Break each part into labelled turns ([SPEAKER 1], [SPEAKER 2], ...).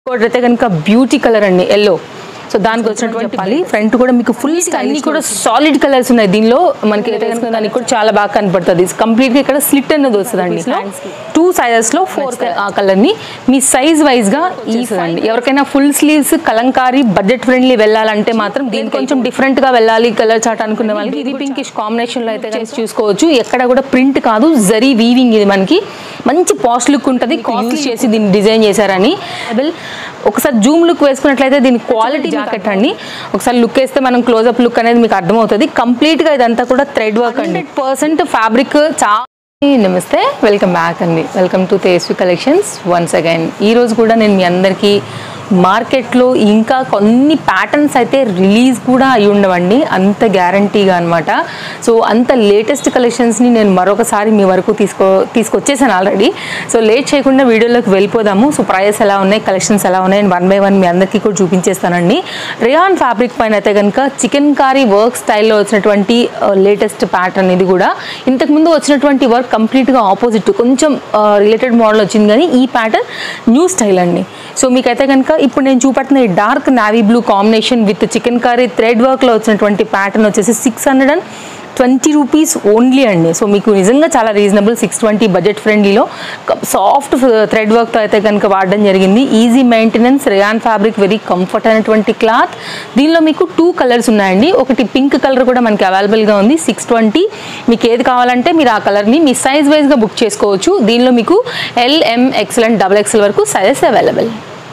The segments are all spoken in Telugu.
[SPEAKER 1] ఇంకోటి అయితే కనుక బ్యూటీ కలర్ అండి ఎల్లో సో దానికి వచ్చినటువంటి చెప్పాలి ఫ్రంట్ కూడా మీకు ఫుల్ అన్ని కూడా సాలిడ్ కలర్స్ ఉన్నాయి దీనిలో మనకి అయితే కనుక దానికి కూడా చాలా బాగా కనపడుతుంది కంప్లీట్ గా ఇక్కడ స్లిట్ అనేది వస్తుందండి టూ సైజెస్ లో ఫోర్ ఆ కలర్ ని మీ సైజ్ వైజ్ గా ఇస్తుందండి ఎవరికైనా full sleeves Kalamkari budget friendly వెళ్ళాలంటే మాత్రం దీనికి కొంచెం డిఫరెంట్ గా వెళ్ళాలి కలర్ చాట్ అనుకునే వాళ్ళకి ఇది పింకిష్ కాంబినేషన్ లో అయితే కనుక చూసుకోవచ్చు ఎక్కడ కూడా ప్రింట్ కాదు జరీ వీవింగ్ ఇది మనకి మంచి పాస్ట్ లుక్ ఉంటుంది యూజ్ చేసి దీన్ని డిజైన్ చేశారని Well, ఒకసారి జూమ్ లుక్ వేసుకున్నట్లయితే దీని క్వాలిటీ జాకెట్ అండి ఒకసారి లుక్ వేస్తే మనం క్లోజ్అప్ లుక్ అనేది మీకు అర్థమవుతుంది కంప్లీట్ గా ఇదంతా కూడా థ్రెడ్ వర్క్ అండి పర్సెంట్ ఫ్యాబ్రిక్ చాలా నమస్తే వెల్కమ్ బ్యాక్ అండి welcome to Tesvi collections once again ఈ రోజు కూడా నేను మీ అందరికీ మార్కెట్లో ఇంకా కొన్ని ప్యాటర్న్స్ అయితే రిలీజ్ కూడా అయి ఉండవండి అంత గ్యారంటీగా అనమాట సో అంత లేటెస్ట్ కలెక్షన్స్ని నేను మరొకసారి మీ వరకు తీసుకో తీసుకొచ్చేసాను ఆల్రెడీ సో లేట్ చేయకుండా వీడియోలోకి వెళ్ళిపోదాము సో ప్రైస్ ఎలా ఉన్నాయి కలెక్షన్స్ ఎలా ఉన్నాయి వన్ బై వన్ మీ అందరికీ కూడా చూపించేస్తానండి రియాన్ ఫ్యాబ్రిక్ పైన అయితే కనుక చికెన్ కారీ వర్క్ స్టైల్లో వచ్చినటువంటి లేటెస్ట్ ప్యాటర్న్ ఇది కూడా ఇంతకుముందు వచ్చినటువంటి వర్క్ కంప్లీట్గా ఆపోజిట్ కొంచెం రిలేటెడ్ మోడల్ వచ్చింది కానీ ఈ ప్యాటర్న్ న్యూ స్టైల్ అండి సో మీకైతే కనుక ఇప్పుడు నేను చూపెడుతున్న ఈ dark navy blue combination with chikankari thread వర్క్లో వచ్చినటువంటి ప్యాటర్న్ వచ్చేసి six hundred and twenty rupees only అండి సో మీకు నిజంగా చాలా రీజనబుల్ సిక్స్ ట్వంటీ బడ్జెట్ ఫ్రెండ్లీలో సాఫ్ట్ థ్రెడ్ వర్క్తో అయితే కనుక వాడడం జరిగింది easy maintenance rayon fabric very comfort అయినటువంటి క్లాత్ దీనిలో మీకు టూ కలర్స్ ఉన్నాయండి ఒకటి పింక్ కలర్ కూడా మనకి అవైలబుల్గా ఉంది సిక్స్ ట్వంటీ మీకు ఏది కావాలంటే మీరు ఆ కలర్ని మీ సైజ్ వైజ్గా బుక్ చేసుకోవచ్చు దీనిలో మీకు L M XL and double XL వరకు సైజెస్ అవైలబుల్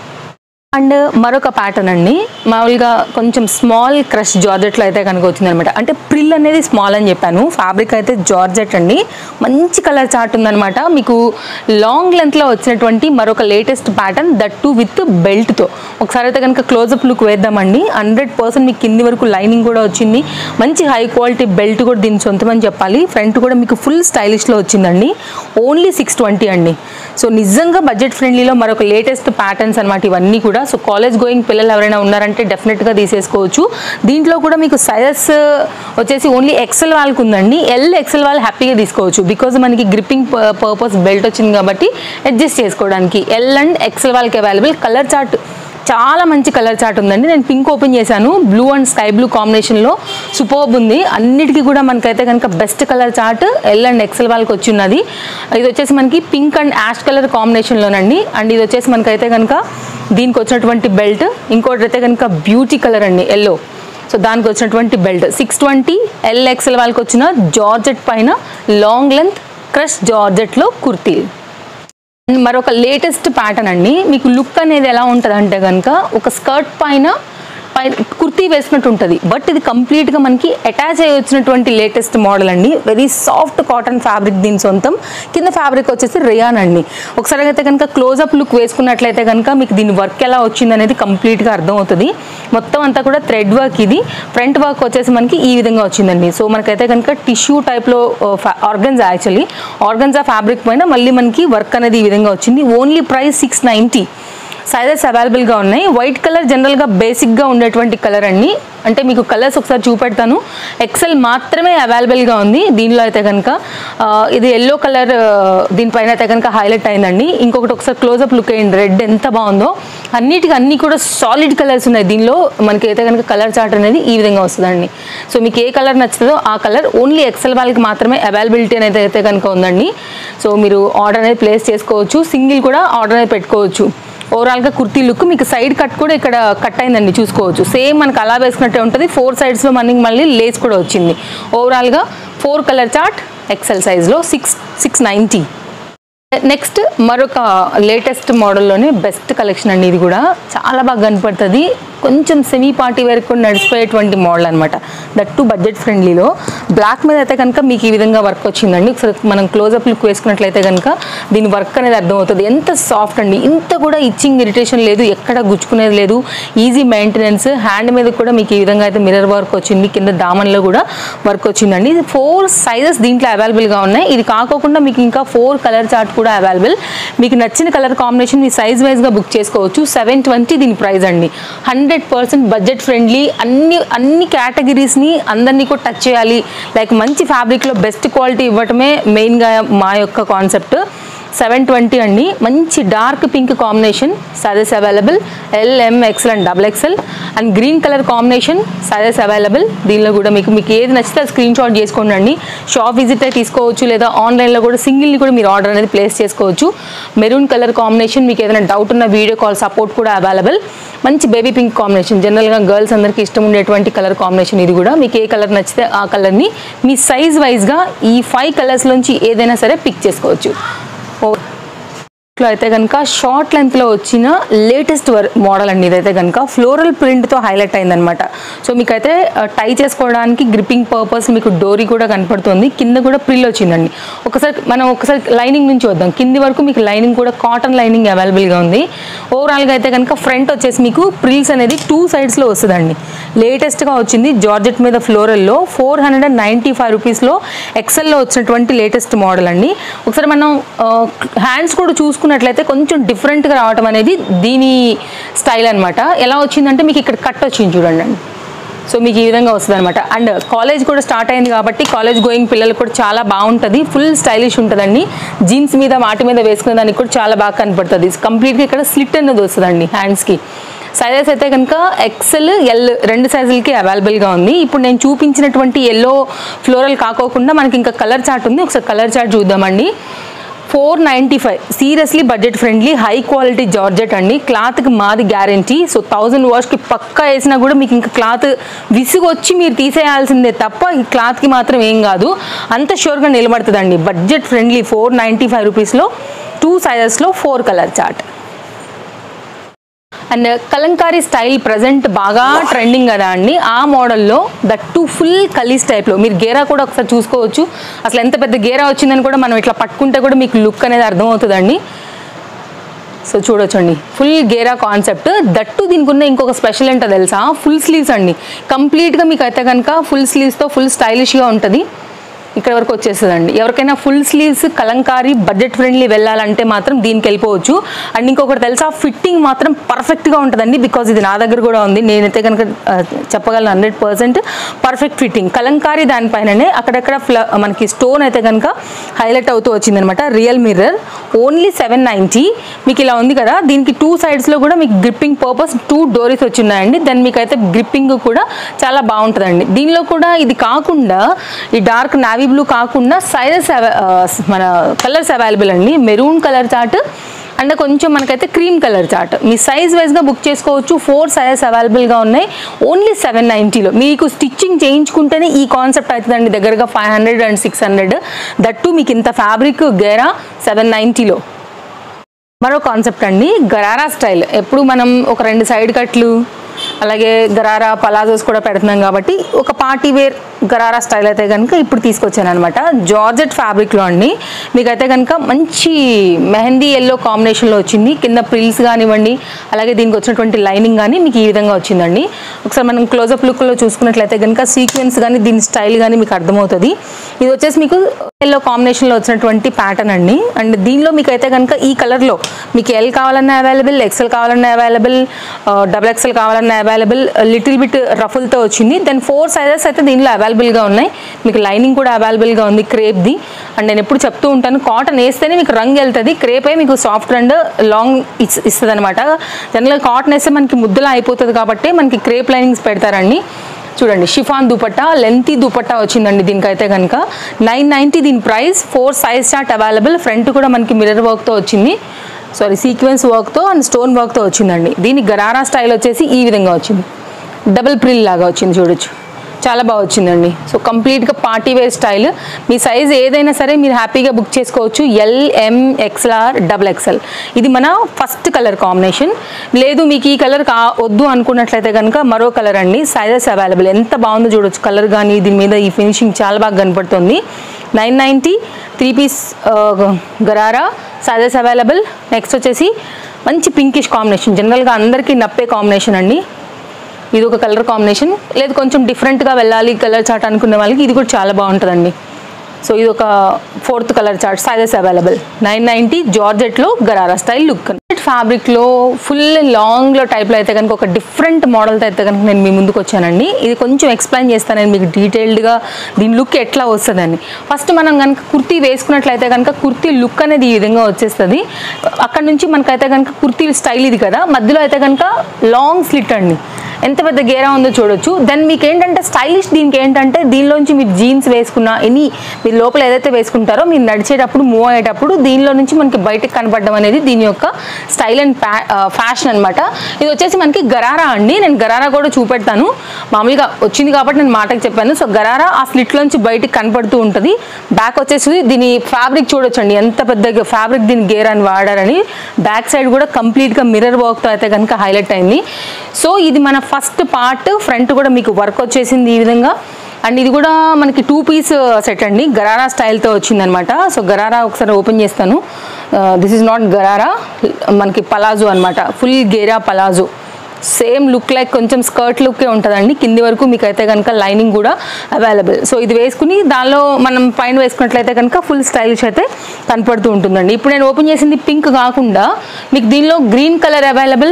[SPEAKER 1] అండ్ మరొక ప్యాటర్న్ అండి మామూలుగా కొంచెం స్మాల్ క్రష్ జార్జెట్లో అయితే కనుక వచ్చింది అనమాట అంటే ప్రిల్ అనేది స్మాల్ అని చెప్పాను ఫ్యాబ్రిక్ అయితే జార్జెట్ అండి మంచి కలర్ చార్ట్ ఉందనమాట మీకు లాంగ్ లెంత్లో వచ్చినటువంటి మరొక latest pattern that too with బెల్ట్తో ఒకసారి అయితే కనుక క్లోజప్ లుక్ వేద్దామండి హండ్రెడ్ పర్సెంట్ మీకు కింది వరకు లైనింగ్ కూడా వచ్చింది మంచి హై క్వాలిటీ బెల్ట్ కూడా దీని సొంతమని చెప్పాలి ఫ్రంట్ కూడా మీకు ఫుల్ స్టైలిష్లో వచ్చిందండి ఓన్లీ సిక్స్ ట్వంటీ అండి సో నిజంగా బడ్జెట్ ఫ్రెండ్లీలో మరొక లేటెస్ట్ ప్యాటర్న్స్ అనమాట ఇవన్నీ కూడా సో కాలేజ్ గోయింగ్ పిల్లలు ఎవరైనా ఉన్నారంటే డెఫినెట్గా తీసేసుకోవచ్చు దీంట్లో కూడా మీకు సైజెస్ వచ్చేసి ఓన్లీ ఎక్సెల్ వాళ్ళకి ఉందండి ఎల్ ఎక్సెల్ వాళ్ళు హ్యాపీగా తీసుకోవచ్చు బికాజ్ మనకి గ్రిప్పింగ్ పర్పస్ బెల్ట్ వచ్చింది కాబట్టి అడ్జస్ట్ చేసుకోవడానికి ఎల్ అండ్ ఎక్సెల్ వాళ్ళకి అవైలబుల్ కలర్ చార్ట్ చాలా మంచి కలర్ చార్ట్ ఉందండి నేను పింక్ ఓపెన్ చేశాను బ్లూ అండ్ స్కై బ్లూ కాంబినేషన్లో సూపర్బ్ ఉంది అన్నిటికీ కూడా మనకైతే కనుక best colour chart L and XL వాళ్ళకి వచ్చి ఉన్నది ఇది వచ్చేసి మనకి పింక్ అండ్ యాష్ కలర్ కాంబినేషన్లోనండి అండ్ ఇది వచ్చేసి మనకైతే కనుక దీనికి వచ్చినటువంటి బెల్ట్ ఇంకోటి అయితే కనుక బ్యూటీ కలర్ అండి ఎల్లో సో దానికి వచ్చినటువంటి belt six twenty L XL వాళ్ళకి వచ్చిన జార్జెట్ పైన లాంగ్ లెంత్ క్రష్ జార్జెట్లో కుర్తీ అండ్ మరొక లేటెస్ట్ ప్యాటర్న్ అండి మీకు లుక్ అనేది ఎలా ఉంటుంది అంటే కనుక ఒక స్కర్ట్ పైన పై కుర్తీ వేసినట్టు ఉంటుంది బట్ ఇది కంప్లీట్గా మనకి అటాచ్ అయ్యి వచ్చినటువంటి లేటెస్ట్ మోడల్ అండి వెరీ సాఫ్ట్ కాటన్ ఫ్యాబ్రిక్ దీని సొంతం కింద ఫ్యాబ్రిక్ వచ్చేసి రియాన్ అండి ఒకసారి అయితే కనుక క్లోజప్ లుక్ వేసుకున్నట్లయితే కనుక మీకు దీని వర్క్ ఎలా వచ్చింది అనేది కంప్లీట్గా అర్థమవుతుంది మొత్తం అంతా కూడా థ్రెడ్ వర్క్ ఇది ఫ్రంట్ వర్క్ వచ్చేసి మనకి ఈ విధంగా వచ్చిందండి సో మనకైతే కనుక టిష్యూ టైప్లో ఆర్గన్జా యాక్చువల్లీ ఆర్గన్జా ఫ్యాబ్రిక్ పైన మళ్ళీ మనకి వర్క్ అనేది ఈ విధంగా వచ్చింది only price six ninety sizes అవైలబుల్గా ఉన్నాయి వైట్ కలర్ జనరల్గా బేసిక్గా ఉండేటువంటి కలర్ అండి అంటే మీకు కలర్స్ ఒకసారి చూపెడతాను ఎక్సెల్ మాత్రమే అవైలబుల్గా ఉంది దీనిలో అయితే కనుక ఆ, ఇది ఎల్లో కలర్ దీనిపైన అయితే కనుక హైలైట్ అయిందండి ఇంకొకటి ఒకసారి క్లోజప్ లుక్ అయ్యింది రెడ్ ఎంత బాగుందో అన్నిటికీ అన్ని కూడా సాలిడ్ కలర్స్ ఉన్నాయి దీనిలో మనకి అయితే కనుక కలర్ చార్ట్ అనేది ఈ విధంగా వస్తుందండి సో మీకు ఏ కలర్ నచ్చుతుందో ఆ కలర్ ఓన్లీ ఎక్సెల్ వాళ్ళకి మాత్రమే అవైలబిలిటీ అనేది అయితే కనుక ఉందండి సో మీరు ఆర్డర్ అనేది ప్లేస్ చేసుకోవచ్చు సింగిల్ కూడా ఆర్డర్ అనేది పెట్టుకోవచ్చు ఓవరాల్గా కుర్తీ లుక్ మీకు సైడ్ కట్ కూడా ఇక్కడ కట్ అయిందండి చూసుకోవచ్చు సేమ్ మనకు అలా వేసుకున్నట్టే ఉంటుంది ఫోర్ సైడ్స్లో మనకి మళ్ళీ లేస్ కూడా వచ్చింది ఓవరాల్గా ఫోర్ కలర్ చార్ట్ ఎక్సెల్ సైజ్లో సిక్స్ సిక్స్ నైంటీ నెక్స్ట్ మరొక లేటెస్ట్ మోడల్లోనే బెస్ట్ కలెక్షన్ అండి ఇది కూడా చాలా బాగా కనపడుతుంది కొంచెం సెమీ పార్టీ వరకు కూడా నడిచిపోయేటువంటి మోడల్ అనమాట దట్ టు బడ్జెట్ ఫ్రెండ్లీలో బ్లాక్ మీద అయితే కనుక మీకు ఈ విధంగా వర్క్ వచ్చిందండి ఒకసారి మనం క్లోజప్ లుక్ వేసుకున్నట్లయితే కనుక దీని వర్క్ అనేది అర్థమవుతుంది ఎంత సాఫ్ట్ అండి ఇంత కూడా ఇచ్చింగ్ ఇరిటేషన్ లేదు ఎక్కడ గుచ్చుకునేది లేదు ఈజీ మెయింటెనెన్స్ హ్యాండ్ మీద కూడా మీకు ఈ విధంగా అయితే మిర్రర్ వర్క్ వచ్చింది కింద దామన్లో కూడా వర్క్ వచ్చిందండి ఇది ఫోర్ సైజెస్ దీంట్లో అవైలబుల్గా ఉన్నాయి ఇది కాకోకుండా మీకు ఇంకా ఫోర్ కలర్ చార్ట్ కూడా అవైలబుల్ మీకు నచ్చిన కలర్ కాంబినేషన్ మీ సైజ్ వైజ్గా బుక్ చేసుకోవచ్చు సెవెన్ ట్వంటీ దీని ప్రైస్ అండి హండ్రెడ్ పర్సెంట్ బడ్జెట్ ఫ్రెండ్లీ అన్ని అన్ని కేటగిరీస్ని అందరినీ కూడా టచ్ చేయాలి లైక్ మంచి ఫ్యాబ్రిక్లో బెస్ట్ క్వాలిటీ ఇవ్వటమే మెయిన్గా మా యొక్క కాన్సెప్ట్ సెవెన్ ట్వంటీ అండి మంచి dark pink combination sizes available L M XL and double XL and green colour combination sizes available దీనిలో కూడా మీకు మీకు ఏది నచ్చితే అది స్క్రీన్ షాట్ చేసుకోండి అండి షాప్ విజిట్ అయి తీసుకోవచ్చు లేదా ఆన్లైన్లో కూడా సింగిల్ని కూడా మీరు ఆర్డర్ అనేది ప్లేస్ చేసుకోవచ్చు మెరూన్ కలర్ కాంబినేషన్ మీకు ఏదైనా డౌట్ ఉన్న వీడియో కాల్ సపోర్ట్ కూడా అవైలబుల్ మంచి బేబీ పింక్ కాంబినేషన్ జనరల్గా గర్ల్స్ అందరికీ ఇష్టం ఉండేటువంటి కలర్ కాంబినేషన్ ఇది కూడా మీకు ఏ కలర్ నచ్చితే ఆ కలర్ని మీ సైజ్ వైజ్గా ఈ ఫైవ్ కలర్స్లోంచి ఏదైనా సరే పిక్ చేసుకోవచ్చు ఓ లో అయితే కనుక షార్ట్ లెంత్లో వచ్చిన లేటెస్ట్ వర్ మోడల్ అండి ఇదైతే కనుక ఫ్లోరల్ ప్రింట్తో హైలైట్ అయిందనమాట సో మీకైతే టై చేసుకోవడానికి గ్రిప్పింగ్ పర్పస్ మీకు డోరీ కూడా కనపడుతుంది కింద కూడా ప్రిల్ వచ్చిందండి ఒకసారి మనం ఒకసారి లైనింగ్ నుంచి వద్దాం కింది వరకు మీకు లైనింగ్ కూడా కాటన్ లైనింగ్ అవైలబుల్గా ఉంది ఓవరాల్గా అయితే కనుక ఫ్రంట్ వచ్చేసి మీకు ప్రిల్స్ అనేది టూ సైడ్స్లో వస్తుందండి లేటెస్ట్గా వచ్చింది జార్జెట్ మీద ఫ్లోరల్లో four hundred and ninety five రూపీస్లో ఎక్సెల్లో వచ్చినటువంటి లేటెస్ట్ మోడల్ అండి ఒకసారి మనం హ్యాండ్స్ కూడా చూసుకున్నట్లయితే కొంచెం డిఫరెంట్గా రావటం అనేది దీని స్టైల్ అనమాట ఎలా వచ్చిందంటే మీకు ఇక్కడ కట్ వచ్చింది చూడండి అండి సో మీకు ఈ విధంగా వస్తుంది అనమాట అండ్ కాలేజ్ కూడా స్టార్ట్ అయింది కాబట్టి కాలేజ్ గోయింగ్ పిల్లలకు కూడా చాలా బాగుంటుంది ఫుల్ స్టైలిష్ ఉంటుందండి జీన్స్ మీద వాటి మీద వేసుకునే దానికి కూడా చాలా బాగా కనపడుతుంది కంప్లీట్గా ఇక్కడ స్లిట్ అనేది వస్తుందండి హ్యాండ్స్కి సైజెస్ అయితే కనుక ఎక్సెల్ ఎల్ రెండు సైజులకి అవైలబుల్గా ఉంది ఇప్పుడు నేను చూపించినటువంటి ఎల్లో ఫ్లోరల్ కాకోకుండా మనకి ఇంకా కలర్ చార్ట్ ఉంది ఒకసారి కలర్ చార్ట్ చూద్దామండి four ninety five seriously budget friendly high quality georgette అండి క్లాత్కి మాది గ్యారంటీ సో థౌజండ్ వాష్కి పక్కా వేసినా కూడా మీకు ఇంకా క్లాత్ విసుగు వచ్చి మీరు తీసేయాల్సిందే తప్ప ఈ క్లాత్కి మాత్రం ఏం కాదు అంత షూర్గా నిలబడుతుందండి budget friendly four ninety five రూపీస్లో టూ సైజెస్లో four colour chart and Kalamkari style present బాగా ట్రెండింగ్ కదా అండి ఆ మోడల్లో దట్ టు ఫుల్ కలీస్ టైప్లో మీరు గేరా కూడా ఒకసారి చూసుకోవచ్చు అసలు ఎంత పెద్ద గేరా వచ్చిందని కూడా మనం ఇట్లా పట్టుకుంటే కూడా మీకు లుక్ అనేది అర్థమవుతుందండి సో చూడొచ్చండి ఫుల్ గేరా కాన్సెప్ట్ దట్టు దీనికి ఉన్న ఇంకొక స్పెషల్ ఏంటో తెలుసా ఫుల్ స్లీవ్స్ అండి కంప్లీట్గా మీకు అయితే కనుక ఫుల్ స్లీవ్స్తో ఫుల్ స్టైలిష్గా ఉంటుంది ఇక్కడ వరకు వచ్చేస్తుందండి ఎవరికైనా full sleeves Kalamkari budget friendly వెళ్ళాలంటే మాత్రం దీనికి వెళ్ళిపోవచ్చు అండ్ ఇంకొకటి తెలుసా ఫిట్టింగ్ మాత్రం పర్ఫెక్ట్గా ఉంటుందండి బికాజ్ ఇది నా దగ్గర కూడా ఉంది నేనైతే కనుక ఆ, చెప్పగలను hundred percent perfect fitting Kalamkari దానిపైననే అక్కడక్కడ ఫ్ల మనకి స్టోన్ అయితే కనుక హైలైట్ అవుతూ వచ్చిందనమాట real mirror only seven ninety మీకు ఇలా ఉంది కదా దీనికి టూ సైడ్స్లో కూడా మీకు గ్రిప్పింగ్ పర్పస్ టూ డోరీస్ వచ్చిన్నాయండి దెన్ మీకు అయితే గ్రిప్పింగ్ కూడా చాలా బాగుంటుందండి దీనిలో కూడా ఇది కాకుండా ఈ డార్క్ నావీ బ్లూ కాకుండా సైజెస్ మన కలర్స్ అవైలబుల్ అండి మెరూన్ కలర్ చార్ట్ అండ్ కొంచెం మనకైతే క్రీమ్ కలర్ చార్ట్ మీ సైజ్ వైజ్గా బుక్ చేసుకోవచ్చు ఫోర్ సైజెస్ అవైలబుల్గా ఉన్నాయి ఓన్లీ సెవెన్ నైంటీలో మీకు స్టిచ్చింగ్ చేయించుకుంటేనే ఈ కాన్సెప్ట్ అవుతుందండి దగ్గరగా five hundred and six hundred that too మీకు ఇంత ఫ్యాబ్రిక్ గేరా సెవెన్ నైంటీలో మరో కాన్సెప్ట్ అండి గరారా స్టైల్ ఎప్పుడు మనం ఒక రెండు సైడ్ కట్లు అలాగే గరారా పలాజోస్ కూడా పెడుతున్నాం కాబట్టి ఒక పార్టీ వేర్ గరారా స్టైల్ అయితే కనుక ఇప్పుడు తీసుకొచ్చాను అనమాట జార్జెట్ ఫ్యాబ్రిక్లో అండి మీకైతే కనుక మంచి మెహందీ ఎల్లో కాంబినేషన్లో వచ్చింది కింద ప్రిల్స్ కానివ్వండి అలాగే దీనికి వచ్చినటువంటి లైనింగ్ కానీ మీకు ఈ విధంగా వచ్చిందండి ఒకసారి మనం క్లోజప్ లుక్లో చూసుకున్నట్లయితే కనుక సీక్వెన్స్ కానీ దీని స్టైల్ కానీ మీకు అర్థమవుతుంది ఇది వచ్చేసి మీకు ఎల్లో కాంబినేషన్లో వచ్చినటువంటి ప్యాటర్న్ అండి అండ్ దీనిలో మీకు అయితే కనుక ఈ కలర్లో మీకు ఎల్ కావాలన్నా అవైలబుల్ ఎక్సెల్ కావాలన్నా అవైలబుల్ డబుల్ ఎక్సెల్ కావాలన్నా అవైలబుల్ లిటిల్ బిట్ రఫుల్తో వచ్చింది దెన్ ఫోర్ సైజెస్ అయితే దీనిలో అవైలబుల్గా ఉన్నాయి మీకు లైనింగ్ కూడా అవైలబుల్గా ఉంది క్రేప్ది అండ్ నేను ఎప్పుడు చెప్తూ ఉంటాను కాటన్ వేస్తేనే మీకు రంగు వెళ్తుంది క్రేపే మీకు సాఫ్ట్ అండ్ లాంగ్ ఇస్ ఇస్తుంది అనమాట జనరల్గా కాటన్ వేస్తే మనకి ముద్దలా అయిపోతుంది కాబట్టి మనకి క్రేప్ లైనింగ్స్ పెడతారండి చూడండి షిఫాన్ దుపట్టా లెంతీ దుపట్టా వచ్చిందండి దీనికైతే కనుక నైన్ నైంటీ దీని price four size chart available front కూడా మనకి మిర్రర్ వర్క్తో వచ్చింది సారీ సీక్వెన్స్ వర్క్తో అండ్ స్టోన్ వర్క్తో వచ్చిందండి దీని గరారా స్టైల్ వచ్చేసి ఈ విధంగా వచ్చింది డబుల్ ప్రిల్ లాగా వచ్చింది చూడొచ్చు చాలా బాగా వచ్చిందండి సో కంప్లీట్గా పార్టీ వేర్ స్టైల్ మీ సైజ్ ఏదైనా సరే మీరు హ్యాపీగా బుక్ చేసుకోవచ్చు ఎల్ ఎం ఎక్స్ఎల్ఆర్ డబుల్ ఎక్స్ఎల్ ఇది మన ఫస్ట్ కలర్ కాంబినేషన్ లేదు మీకు ఈ కలర్ కా వద్దు అనుకున్నట్లయితే కనుక మరో కలర్ అండి సైజెస్ అవైలబుల్ ఎంత బాగుందో చూడొచ్చు కలర్ కానీ దీని మీద ఈ ఫినిషింగ్ చాలా బాగా కనపడుతుంది nine ninety three piece gharara sizes available next వచ్చేసి మంచి పింకిష్ కాంబినేషన్ జనరల్గా అందరికీ నప్పే కాంబినేషన్ అండి ఇది ఒక కలర్ కాంబినేషన్ లేదు కొంచెం డిఫరెంట్గా వెళ్ళాలి కలర్ చాట్ అనుకునే వాళ్ళకి ఇది కూడా చాలా బాగుంటుందండి సో ఇది ఒక fourth colour chart sizes available nine ninety జార్జెట్లో గరారా స్టైల్ లుక్ ఫ్యాబ్రిక్లో ఫుల్ లాంగ్లో టైప్లో అయితే కనుక ఒక డిఫరెంట్ మోడల్తో అయితే కనుక నేను మీ ముందుకు వచ్చానండి ఇది కొంచెం ఎక్స్ప్లెయిన్ చేస్తాను నేను మీకు డీటెయిల్డ్గా దీని లుక్ ఎట్లా వస్తుందని ఫస్ట్ మనం కనుక కుర్తీ వేసుకున్నట్లయితే కనుక కుర్తీ లుక్ అనేది ఈ విధంగా వచ్చేస్తుంది అక్కడ నుంచి మనకైతే కనుక కుర్తీ స్టైల్ ఇది కదా మధ్యలో అయితే కనుక లాంగ్ స్లిట్ అండి ఎంత పెద్ద గేరా ఉందో చూడొచ్చు దెన్ మీకు ఏంటంటే స్టైలిష్ దీనికి ఏంటంటే దీనిలోంచి మీరు జీన్స్ వేసుకున్న ఎనీ మీరు లోపల ఏదైతే వేసుకుంటారో మీరు నడిచేటప్పుడు మూవ్ అయ్యేటప్పుడు దీనిలో నుంచి మనకి బయటకు కనపడడం అనేది దీని యొక్క స్టైల్ అండ్ ఫ్యాషన్ అన్నమాట ఇది వచ్చేసి మనకి గరారా అండి నేను గరారా కూడా చూపెడతాను మామూలుగా వచ్చింది కాబట్టి నేను మాటకు చెప్పాను సో గరారా ఆ స్లిట్లోంచి బయటకు కనపడుతూ ఉంటుంది బ్యాక్ వచ్చేసి దీని ఫ్యాబ్రిక్ చూడొచ్చండి ఎంత పెద్ద ఫ్యాబ్రిక్ దీని గేర్ అని వాడారని బ్యాక్ సైడ్ కూడా కంప్లీట్గా మిర్రర్ వర్క్తో అయితే కనుక హైలైట్ అయింది సో ఇది మన ఫస్ట్ పార్ట్ ఫ్రంట్ కూడా మీకు వర్క్ వచ్చేసింది ఈ విధంగా అండ్ ఇది కూడా మనకి టూ పీస్ సెట్ అండి గరారా స్టైల్తో వచ్చిందనమాట సో గరారా ఒకసారి ఓపెన్ చేస్తాను దిస్ ఇస్ నాట్ గరారా మనకి పలాజో అనమాట ఫుల్ గేరా పలాజో సేమ్ లుక్ లైక్ కొంచెం స్కర్ట్ లుక్కే ఉంటుందండి కింది వరకు మీకు అయితే కనుక లైనింగ్ కూడా అవైలబుల్ సో ఇది వేసుకుని దానిలో మనం పైన వేసుకున్నట్లయితే కనుక ఫుల్ స్టైలిష్ అయితే కనపడుతూ ఉంటుందండి ఇప్పుడు నేను ఓపెన్ చేసింది పింక్ కాకుండా మీకు దీనిలో గ్రీన్ కలర్ అవైలబుల్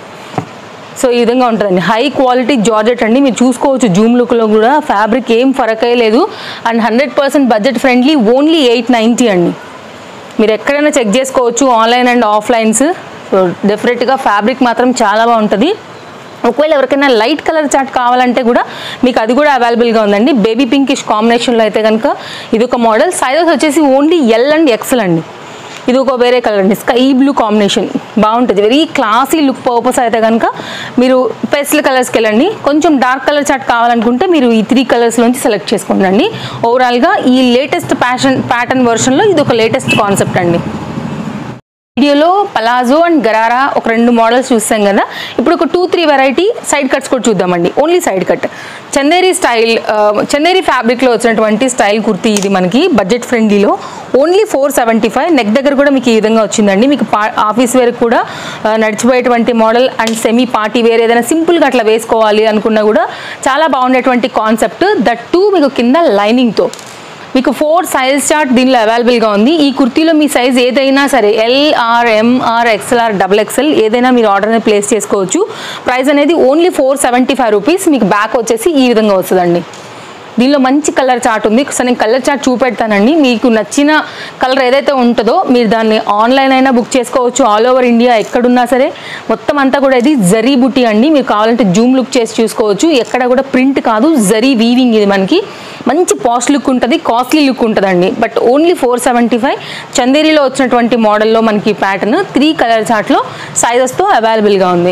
[SPEAKER 1] సో ఈ విధంగా ఉంటుందండి హై క్వాలిటీ జార్జెట్ అండి మీరు చూసుకోవచ్చు జూమ్ లుక్లో కూడా ఫ్యాబ్రిక్ ఏం ఫరక్ అయ్యలేదు and hundred percent budget friendly only eight ninety అండి మీరు ఎక్కడైనా చెక్ చేసుకోవచ్చు ఆన్లైన్ అండ్ ఆఫ్లైన్స్ సో డెఫినెట్గా ఫ్యాబ్రిక్ మాత్రం చాలా బాగుంటుంది ఒకవేళ ఎవరికైనా లైట్ కలర్ చాట్ కావాలంటే కూడా మీకు అది కూడా అవైలబుల్గా ఉందండి బేబీ పింకిష్ కాంబినేషన్లో అయితే కనుక ఇది ఒక మోడల్ సైజెస్ వచ్చేసి ఓన్లీ ఎల్ అండ్ ఎక్సెల్ అండి ఇది ఒక వేరే కలర్ అండి స్కై బ్లూ కాంబినేషన్ బాగుంటుంది వెరీ క్లాసీ లుక్ పర్పస్ అయితే కనుక మీరు పెస్ల్ కలర్స్కి వెళ్ళండి కొంచెం డార్క్ కలర్ చాట్ కావాలనుకుంటే మీరు ఈ త్రీ కలర్స్లోంచి సెలెక్ట్ చేసుకోండి ఓవరాల్గా ఈ లేటెస్ట్ ప్యాషన్ ప్యాటర్న్ వర్షన్లో ఇది ఒక లేటెస్ట్ కాన్సెప్ట్ అండి వీడియోలో పలాజో అండ్ గరారా ఒక రెండు మోడల్స్ చూస్తాం కదా ఇప్పుడు ఒక two three variety side cuts కూడా చూద్దామండి only side cut Chanderi style ఆ, చందేరి ఫ్యాబ్రిక్లో వచ్చినటువంటి స్టైల్ కుర్తీ ఇది మనకి బడ్జెట్ ఫ్రెండ్లీలో only four seventy five neck దగ్గర కూడా మీకు ఈ విధంగా వచ్చిందండి మీకు పా ఆఫీస్ వేర్ కూడా ఆ, నడిచిపోయేటువంటి model and semi party wear ఏదైనా సింపుల్గా అట్లా వేసుకోవాలి అనుకున్నా కూడా చాలా బాగుండేటువంటి కాన్సెప్ట్ దట్ టూ మీకు కింద లైనింగ్తో మీకు ఫోర్ సైజ్ చార్ట్ దీనిలో అవైలబుల్గా ఉంది ఈ కుర్తీలో మీ సైజ్ ఏదైనా సరే ఎల్ఆర్ ఎంఆర్ ఎక్స్ఎల్ఆర్ డబుల్ ఎక్స్ఎల్ ఏదైనా మీరు ఆర్డర్ని ప్లేస్ చేసుకోవచ్చు ప్రైస్ అనేది only four seventy five rupees మీకు బ్యాక్ వచ్చేసి ఈ విధంగా వస్తుందండి దీనిలో మంచి కలర్ చార్ట్ ఉంది ఒకసారి నేను కలర్ చార్ట్ చూపెడతానండి మీకు నచ్చిన కలర్ ఏదైతే ఉంటుందో మీరు దాన్ని ఆన్లైన్ అయినా బుక్ చేసుకోవచ్చు ఆల్ ఓవర్ ఇండియా ఎక్కడున్నా సరే మొత్తం అంతా కూడా ఇది జరీ బుట్టి అండి మీరు కావాలంటే జూమ్ లుక్ చేసి చూసుకోవచ్చు ఎక్కడ కూడా ప్రింట్ కాదు జరీ వీవింగ్ ఇది మనకి మంచి పాస్ట్ లుక్ ఉంటుంది కాస్ట్లీ లుక్ ఉంటుందండి but only four seventy five చందేరిలో వచ్చినటువంటి మోడల్లో మనకి ప్యాటర్న్ త్రీ కలర్ చార్ట్లో సైజెస్తో అవైలబుల్గా ఉంది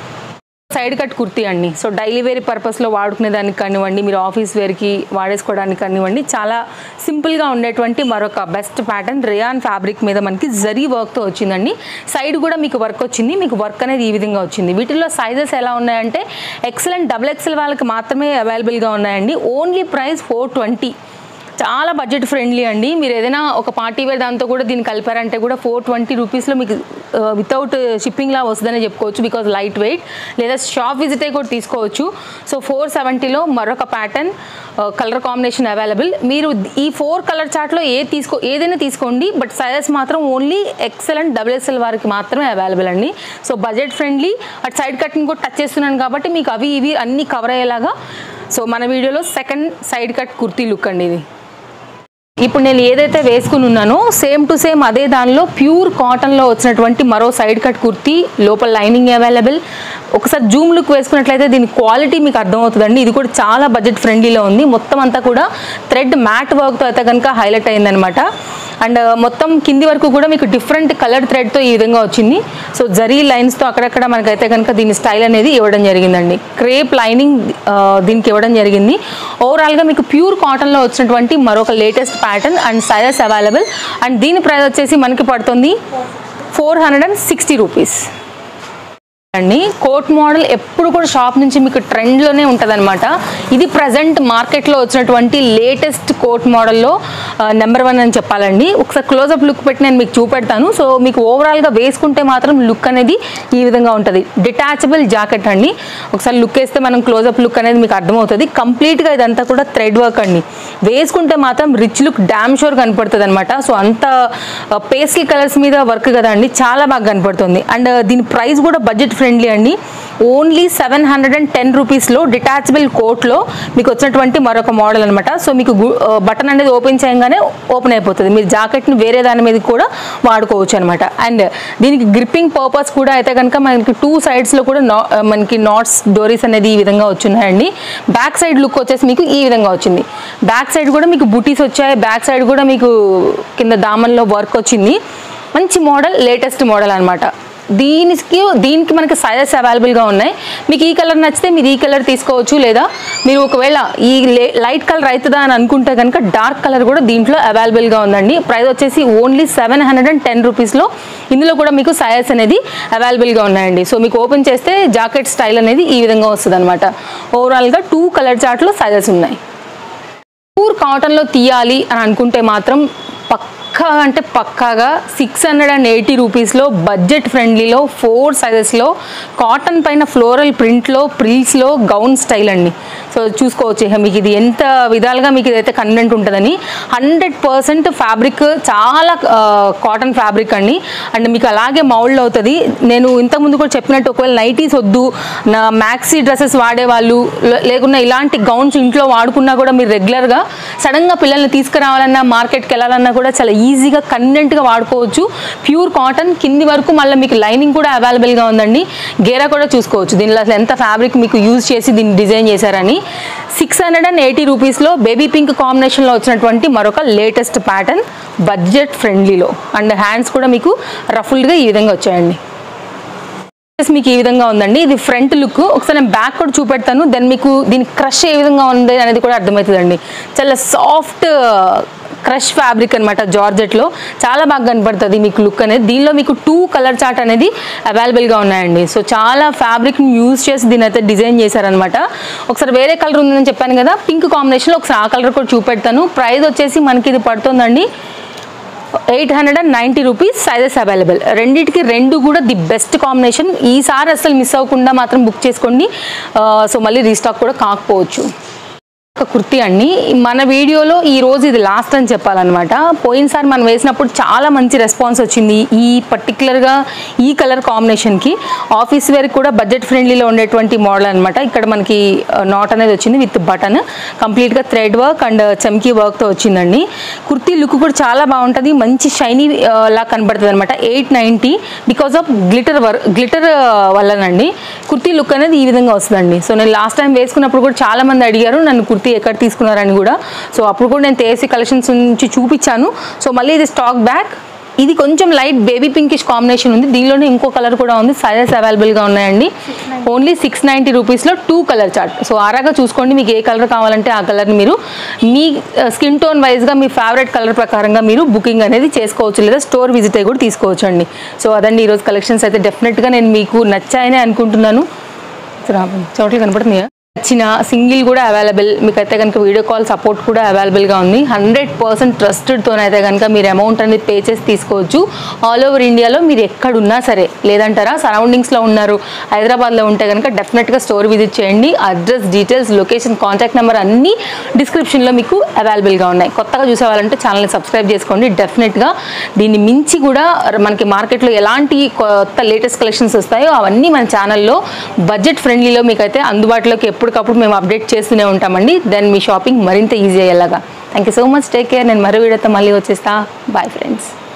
[SPEAKER 1] సైడ్ కట్ కుర్తీ అండి సో డైలీ వేర్ పర్పస్లో వాడుకునే దానికి కానివ్వండి మీరు ఆఫీస్ వేర్కి వాడేసుకోవడానికి కానివ్వండి చాలా సింపుల్గా ఉండేటువంటి మరొక బెస్ట్ ప్యాటర్న్ రేయాన్ ఫ్యాబ్రిక్ మీద మనకి జరీ వర్క్తో వచ్చిందండి సైడ్ కూడా మీకు వర్క్ వచ్చింది మీకు వర్క్ అనేది ఈ విధంగా వచ్చింది వీటిల్లో సైజెస్ ఎలా ఉన్నాయంటే ఎక్సలెంట్ డబుల్ ఎక్సెల్ వాళ్ళకి మాత్రమే అవైలబుల్గా ఉన్నాయండి ఓన్లీ ప్రైస్ ఫోర్ ట్వంటీ చాలా బడ్జెట్ ఫ్రెండ్లీ అండి మీరు ఏదైనా ఒక పార్టీ వేర్ దాంతో కూడా దీన్ని కలిపారంటే కూడా ఫోర్ ట్వంటీ రూపీస్లో మీకు వితౌట్ షిప్పింగ్లా వస్తుందని చెప్పుకోవచ్చు బికాజ్ లైట్ వెయిట్ లేదా షాప్ విజిట్ అయి కూడా తీసుకోవచ్చు సో ఫోర్ సెవెంటీలో మరొక ప్యాటర్న్ కలర్ కాంబినేషన్ అవైలబుల్ మీరు ఈ ఫోర్ కలర్ చార్ట్లో ఏ తీసుకో ఏదైనా తీసుకోండి బట్ సైజెస్ మాత్రం only XL and double XL వారికి మాత్రమే అవైలబుల్ అండి సో బడ్జెట్ ఫ్రెండ్లీ అటు సైడ్ కట్ని కూడా టచ్ చేస్తున్నాను కాబట్టి మీకు అవి ఇవి అన్నీ కవర్ అయ్యేలాగా సో మన వీడియోలో second side cut kurti look అండి ఇది ఇప్పుడు నేను ఏదైతే వేసుకుని ఉన్నానో సేమ్ టు సేమ్ అదే దానిలో ప్యూర్ కాటన్లో వచ్చినటువంటి మరో సైడ్ కట్ కుర్తీ లోపల లైనింగ్ అవైలబుల్ ఒకసారి జూమ్ లుక్ వేసుకున్నట్లయితే దీని క్వాలిటీ మీకు అర్థమవుతుందండి ఇది కూడా చాలా బడ్జెట్ ఫ్రెండ్లీలో ఉంది మొత్తం అంతా కూడా థ్రెడ్ మ్యాట్ వర్క్తో అయితే కనుక హైలైట్ అయిందనమాట అండ్ మొత్తం కింది వరకు కూడా మీకు డిఫరెంట్ కలర్ థ్రెడ్తో ఈ విధంగా వచ్చింది సో జరీ లైన్స్తో అక్కడక్కడ మనకైతే కనుక దీని స్టైల్ అనేది ఇవ్వడం జరిగిందండి క్రేప్ లైనింగ్ ఆ, దీనికి ఇవ్వడం జరిగింది ఓవరాల్గా మీకు ప్యూర్ కాటన్లో వచ్చినటువంటి మరొక latest pattern and sizes available and దీని ప్రైస్ వచ్చేసి మనకి పడుతుంది four hundred and sixty rupees అండి కోట్ మోడల్ ఎప్పుడు కూడా షాప్ నుంచి మీకు ట్రెండ్లోనే ఉంటుంది అనమాట ఇది ప్రజెంట్ మార్కెట్లో వచ్చినటువంటి లేటెస్ట్ కోట్ మోడల్లో నెంబర్ వన్ అని చెప్పాలండి ఒకసారి క్లోజప్ లుక్ పెట్టి నేను మీకు చూపెడతాను సో మీకు ఓవరాల్గా వేసుకుంటే మాత్రం లుక్ అనేది ఈ విధంగా ఉంటుంది డిటాచబుల్ జాకెట్ అండి ఒకసారి లుక్ వేస్తే మనం క్లోజప్ లుక్ అనేది మీకు అర్థమవుతుంది కంప్లీట్గా ఇదంతా కూడా థ్రెడ్ వర్క్ అండి వేసుకుంటే మాత్రం రిచ్ లుక్ డామ్ షోర్ కనపడుతుంది అనమాట సో అంత పేస్టల్ కలర్స్ మీద వర్క్ కదా అండి చాలా బాగా కనపడుతుంది అండ్ దీని ప్రైస్ కూడా బడ్జెట్ ఫ్రెండ్లీ అండి only seven hundred and ten రూపీస్లో డిటాచబుల్ కోట్లో మీకు వచ్చినటువంటి మరొక మోడల్ అనమాట సో మీకు బటన్ అనేది ఓపెన్ చేయగానే ఓపెన్ అయిపోతుంది మీరు జాకెట్ని వేరే దాని మీద కూడా వాడుకోవచ్చు అనమాట అండ్ దీనికి గ్రిప్పింగ్ పర్పస్ కూడా అయితే కనుక మనకి టూ సైడ్స్లో కూడా నా మనకి నాట్స్ డోరీస్ అనేది ఈ విధంగా వచ్చున్నాయండి బ్యాక్ సైడ్ లుక్ వచ్చేసి మీకు ఈ విధంగా వచ్చింది బ్యాక్ సైడ్ కూడా మీకు బుటీస్ వచ్చాయి బ్యాక్ సైడ్ కూడా మీకు కింద దామన్లో వర్క్ వచ్చింది మంచి మోడల్ లేటెస్ట్ మోడల్ అనమాట దీనికి దీనికి మనకి సైజెస్ అవైలబుల్గా ఉన్నాయి మీకు ఈ కలర్ నచ్చితే మీరు ఈ కలర్ తీసుకోవచ్చు లేదా మీరు ఒకవేళ ఈ లైట్ కలర్ అవుతుందా అని అనుకుంటే కనుక డార్క్ కలర్ కూడా దీంట్లో అవైలబుల్గా ఉందండి ప్రైస్ వచ్చేసి only seven hundred and ten రూపీస్లో ఇందులో కూడా మీకు సైజెస్ అనేది అవైలబుల్గా ఉన్నాయండి సో మీకు ఓపెన్ చేస్తే జాకెట్ స్టైల్ అనేది ఈ విధంగా వస్తుంది అనమాట ఓవరాల్గా టూ కలర్ చార్ట్లో సైజెస్ ఉన్నాయి ప్యూర్ కాటన్లో తీయాలి అని అనుకుంటే మాత్రం పక్కా అంటే పక్కాగా సిక్స్ హండ్రెడ్ అండ్ ఎయిటీ రూపీస్లో బడ్జెట్ ఫ్రెండ్లీలో ఫోర్ సైజెస్లో కాటన్ పైన ఫ్లోరల్ ప్రింట్లో ప్రిల్స్లో గౌన్ స్టైల్ అండి సో చూసుకోవచ్చు ఇక మీకు ఇది ఎంత విధాలుగా మీకు ఇదైతే కన్వెంట్ ఉంటుందని హండ్రెడ్ పర్సెంట్ ఫ్యాబ్రిక్ చాలా కాటన్ ఫ్యాబ్రిక్ అండి అండ్ మీకు అలాగే మౌల్డ్ అవుతుంది నేను ఇంతకుముందు కూడా చెప్పినట్టు ఒకవేళ నైటీస్ వద్దు నా మ్యాక్సీ డ్రెస్సెస్ వాడేవాళ్ళు లే- లేకున్నా ఇలాంటి గౌన్స్ ఇంట్లో వాడుకున్నా కూడా మీరు రెగ్యులర్గా సడన్గా పిల్లల్ని తీసుకురావాలన్నా మార్కెట్కి వెళ్ళాలన్నా కూడా చాలా ఈజీగా కన్వెంట్గా వాడుకోవచ్చు ప్యూర్ కాటన్ కింది వరకు మళ్ళీ మీకు లైనింగ్ కూడా అవైలబుల్గా ఉందండి గేరా కూడా చూసుకోవచ్చు దీనిలో అసలు ఎంత ఫ్యాబ్రిక్ మీకు యూజ్ చేసి దీన్ని డిజైన్ చేశారని సిక్స్ హండ్రెడ్ అండ్ ఎయిటీ రూపీస్లో బేబీ పింక్ కాంబినేషన్లో వచ్చినటువంటి మరొక లేటెస్ట్ ప్యాటర్న్ బడ్జెట్ ఫ్రెండ్లీలో అండ్ హ్యాండ్స్ కూడా మీకు రఫుల్గా ఈ విధంగా వచ్చాయండి Yes, మీకు ఈ విధంగా ఉందండి ఇది ఫ్రంట్ లుక్ ఒకసారి నేను బ్యాక్ కూడా చూపెడతాను దెన్ మీకు దీని క్రష్ ఏ విధంగా ఉంది అనేది కూడా అర్థమవుతుందండి చాలా సాఫ్ట్ క్రష్ ఫ్యాబ్రిక్ అనమాట జార్జెట్లో చాలా బాగా కనపడుతుంది మీకు లుక్ అనేది దీనిలో మీకు టూ కలర్ చార్ట్ అనేది అవైలబుల్గా ఉన్నాయండి సో చాలా ఫ్యాబ్రిక్ని యూజ్ చేసి దీని అయితే డిజైన్ చేశారనమాట ఒకసారి వేరే కలర్ ఉందని చెప్పాను కదా పింక్ కాంబినేషన్లో ఒకసారి ఆ కలర్ కూడా చూపెడతాను ప్రైస్ వచ్చేసి మనకి ఇది పడుతుందండి eight hundred and ninety rupees sizes available రెండింటికి రెండు కూడా ది బెస్ట్ కాంబినేషన్ ఈసారి అసలు మిస్ అవ్వకుండా మాత్రం బుక్ చేసుకోండి సో మళ్ళీ రీస్టాక్ కూడా కాకపోవచ్చు ఒక కుర్తీ అండి మన వీడియోలో ఈ రోజు ఇది లాస్ట్ అని చెప్పాలన్నమాట పోయినసారి మనం వేసినప్పుడు చాలా మంచి రెస్పాన్స్ వచ్చింది ఈ పర్టికులర్గా ఈ కలర్ కాంబినేషన్కి ఆఫీస్ వేర్ కూడా బడ్జెట్ ఫ్రెండ్లీలో ఉండేటువంటి మోడల్ అనమాట ఇక్కడ మనకి నాట్ అనేది వచ్చింది విత్ బటన్ కంప్లీట్గా థ్రెడ్ వర్క్ అండ్ చమ్కీ వర్క్తో వచ్చిందండి కుర్తీ లుక్ కూడా చాలా బాగుంటుంది మంచి షైనీ లా కనబడుతుంది అనమాట eight ninety because of glitter work glitter వల్లనండి కుర్తీ లుక్ అనేది ఈ విధంగా వస్తుందండి సో నేను లాస్ట్ టైం వేసుకున్నప్పుడు కూడా చాలా మంది అడిగారు నన్ను కుర్తీ ఎక్కడ తీసుకున్నారని కూడా సో అప్పుడు కూడా నేను తేసి కలెక్షన్స్ నుంచి చూపించాను సో మళ్ళీ ఇది స్టాక్ బ్యాక్ ఇది కొంచెం లైట్ బేబీ పింకిష్ కాంబినేషన్ ఉంది దీనిలోనే ఇంకో కలర్ కూడా ఉంది సైజెస్ అవైలబుల్గా ఉన్నాయండి ఓన్లీ సిక్స్ నైంటీ రూపీస్లో టూ కలర్ చార్ట్ సో ఆరాగా చూసుకోండి మీకు ఏ కలర్ కావాలంటే ఆ కలర్ని మీరు మీ స్కిన్ టోన్ వైజ్గా మీ ఫేవరెట్ కలర్ ప్రకారంగా మీరు బుకింగ్ అనేది చేసుకోవచ్చు లేదా స్టోర్ విజిట్ అయ్యి కూడా తీసుకోవచ్చు అండి సో అదండి ఈరోజు కలెక్షన్స్ అయితే డెఫినెట్గా నేను మీకు నచ్చాయని అనుకుంటున్నాను చోట్ల కనపడుతున్నాయా నచ్చిన సింగిల్ కూడా అవైలబుల్ మీకు అయితే కనుక వీడియో కాల్ సపోర్ట్ కూడా అవైలబుల్గా ఉంది హండ్రెడ్ పర్సెంట్ ట్రస్టెడ్తోనైతే కనుక మీరు అమౌంట్ అనేది పే చేసి తీసుకోవచ్చు ఆల్ ఓవర్ ఇండియాలో మీరు ఎక్కడున్నా సరే లేదంటారా సరౌండింగ్స్లో ఉన్నారు హైదరాబాద్లో ఉంటే కనుక డెఫినెట్గా స్టోర్ విజిట్ చేయండి address details location contact number అన్నీ డిస్క్రిప్షన్లో మీకు అవైలబుల్గా ఉన్నాయి కొత్తగా చూసేవాళ్ళంటే ఛానల్ని సబ్స్క్రైబ్ చేసుకోండి డెఫినెట్గా దీన్ని మించి కూడా మనకి మార్కెట్లో ఎలాంటి కొత్త లేటెస్ట్ కలెక్షన్స్ వస్తాయో అవన్నీ మన ఛానల్లో బడ్జెట్ ఫ్రెండ్లీలో మీకైతే అందుబాటులోకి ఎప్పటికప్పుడు మేము అప్డేట్ చేస్తూనే ఉంటామండి దెన్ మీ షాపింగ్ మరింత ఈజీ అయ్యేలాగా thank you so much take care నేను మరో వీడియోతో మళ్ళీ వచ్చేస్తా బాయ్ ఫ్రెండ్స్